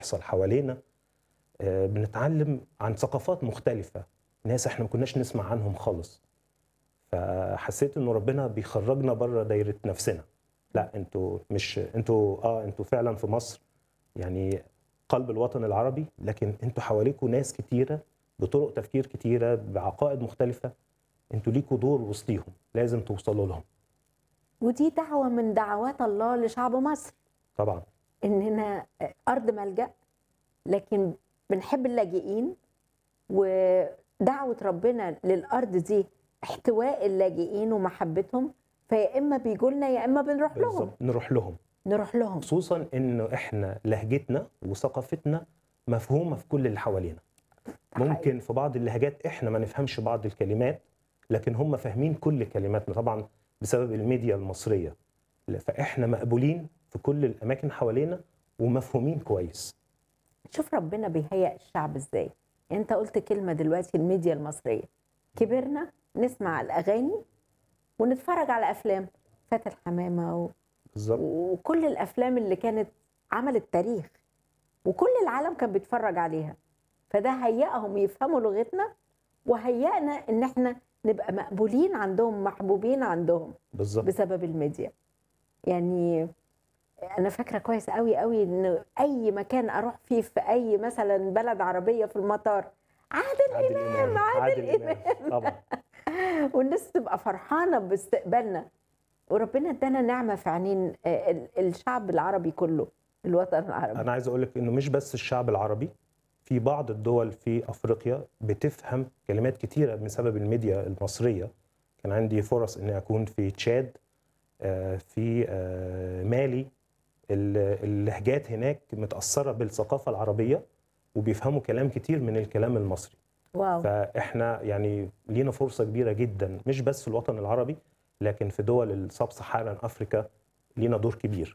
بيحصل حوالينا آه، بنتعلم عن ثقافات مختلفة ناس احنا ما كناش نسمع عنهم خالص فحسيت انه ربنا بيخرجنا بره دايرة نفسنا لا انتوا مش انتوا اه انتوا فعلا في مصر يعني قلب الوطن العربي لكن انتوا حواليكوا ناس كتيرة بطرق تفكير كتيرة بعقائد مختلفة انتوا ليكوا دور وسطيهم لازم توصلوا لهم ودي دعوة من دعوات الله لشعب مصر طبعا إننا أرض ملجأ لكن بنحب اللاجئين ودعوة ربنا للأرض دي احتواء اللاجئين ومحبتهم فيا إما بيجوا لنا يا إما بنروح لهم بالظبط نروح لهم نروح لهم خصوصا انه احنا لهجتنا وثقافتنا مفهومه في كل اللي حوالينا ممكن في بعض اللهجات احنا ما نفهمش بعض الكلمات لكن هم فاهمين كل كلماتنا طبعا بسبب الميديا المصريه فاحنا مقبولين في كل الاماكن حوالينا ومفهومين كويس شوف ربنا بيهيئ الشعب ازاي انت قلت كلمة دلوقتي الميديا المصرية كبرنا نسمع الأغاني ونتفرج على أفلام فاتن حمامة و... بالظبط وكل الأفلام اللي كانت عملت تاريخ وكل العالم كان بيتفرج عليها فده هيئهم يفهموا لغتنا وهيئنا ان احنا نبقى مقبولين عندهم محبوبين عندهم بالظبط بسبب الميديا يعني انا فاكره كويس قوي قوي ان اي مكان اروح فيه في اي مثلا بلد عربيه في المطار عادل عادل امام عادل امام طبعا والناس تبقى فرحانه باستقبالنا وربنا ادانا نعمه في عينين آه، ال- الشعب العربي كله الوطن العربي انا عايز اقول لك انه مش بس الشعب العربي في بعض الدول في افريقيا بتفهم كلمات كتيره بسبب الميديا المصريه كان عندي فرص اني اكون في تشاد آه، في آه، مالي ال- اللهجات هناك متاثره بالثقافه العربيه وبيفهموا كلام كتير من الكلام المصري واو فاحنا يعني لينا فرصه كبيره جدا مش بس في الوطن العربي لكن في دول السب سهران افريكا لينا دور كبير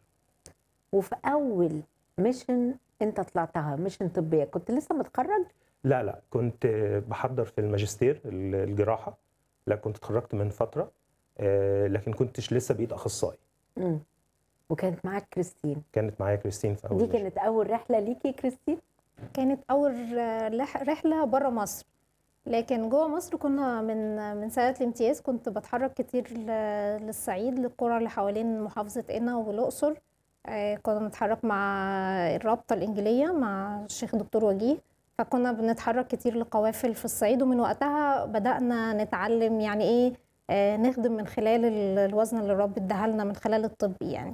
وفي اول ميشن انت طلعتها ميشن طبيه كنت لسه متخرج لا لا كنت بحضر في الماجستير الجراحة لا كنت اتخرجت من فترة آه، لكن كنتش لسه بقيت أخصائي امم وكانت معاك كريستين كانت معايا كريستين في أول دي ماجستير. كانت اول رحله ليكي كريستين كانت اول رح- رحله بره مصر لكن جوه مصر كنا من من سنه الامتياز كنت بتحرك كتير ل- للصعيد للقرى اللي حوالين محافظه قنا والاقصر آه، كنا بنتحرك مع الرابطه الانجيليه مع الشيخ دكتور وجيه فكنا بنتحرك كتير لقوافل في الصعيد ومن وقتها بدانا نتعلم يعني ايه آه، نخدم من خلال ال- الوزن اللي الرب اداها لنا من خلال الطب يعني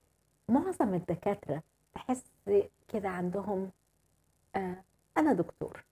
معظم الدكاتره تحس كده عندهم آه انا دكتور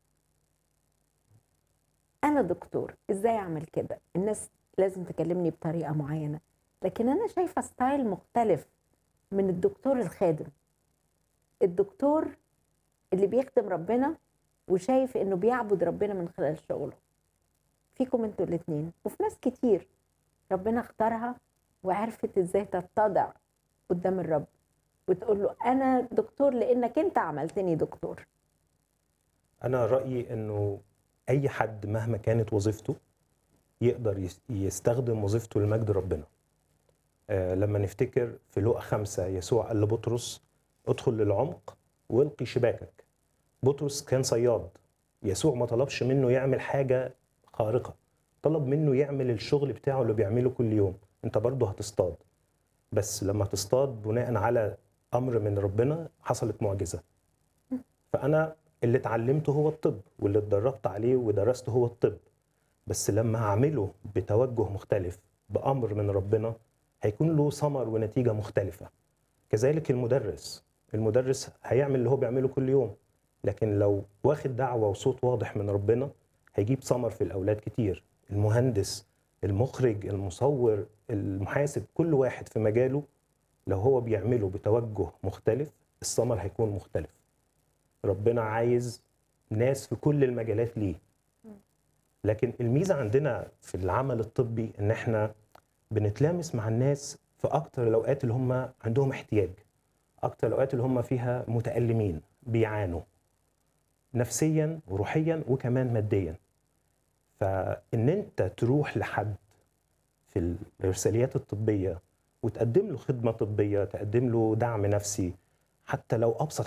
انا دكتور ازاي اعمل كده الناس لازم تكلمني بطريقه معينه لكن انا شايفه ستايل مختلف من الدكتور الخادم الدكتور اللي بيخدم ربنا وشايف انه بيعبد ربنا من خلال شغله فيكم انتوا الاثنين وفي ناس كتير ربنا اختارها وعرفت ازاي تتضع قدام الرب وتقول له انا دكتور لانك انت عملتني دكتور أنا رأيي إنه أي حد مهما كانت وظيفته يقدر يس- يستخدم وظيفته لمجد ربنا آه، لما نفتكر في لقا خمسة يسوع قال لبطرس ادخل للعمق والقي شباكك بطرس كان صياد يسوع ما طلبش منه يعمل حاجة خارقة طلب منه يعمل الشغل بتاعه اللي بيعمله كل يوم انت برضه هتصطاد بس لما تصطاد بناء على امر من ربنا حصلت معجزه فانا اللي اتعلمته هو الطب واللي اتدربت عليه ودرسته هو الطب بس لما هعمله بتوجه مختلف بامر من ربنا هيكون له ثمر ونتيجه مختلفه كذلك المدرس المدرس هيعمل اللي هو بيعمله كل يوم لكن لو واخد دعوه وصوت واضح من ربنا هيجيب ثمر في الاولاد كتير المهندس المخرج المصور المحاسب كل واحد في مجاله لو هو بيعمله بتوجه مختلف الثمر هيكون مختلف ربنا عايز ناس في كل المجالات ليه لكن الميزه عندنا في العمل الطبي ان احنا بنتلامس مع الناس في اكتر الاوقات اللي هم عندهم احتياج اكتر الاوقات اللي هم فيها متالمين بيعانوا نفسيا وروحيا وكمان ماديا فان انت تروح لحد في الارساليات الطبيه وتقدم له خدمه طبيه تقدم له دعم نفسي حتى لو ابسط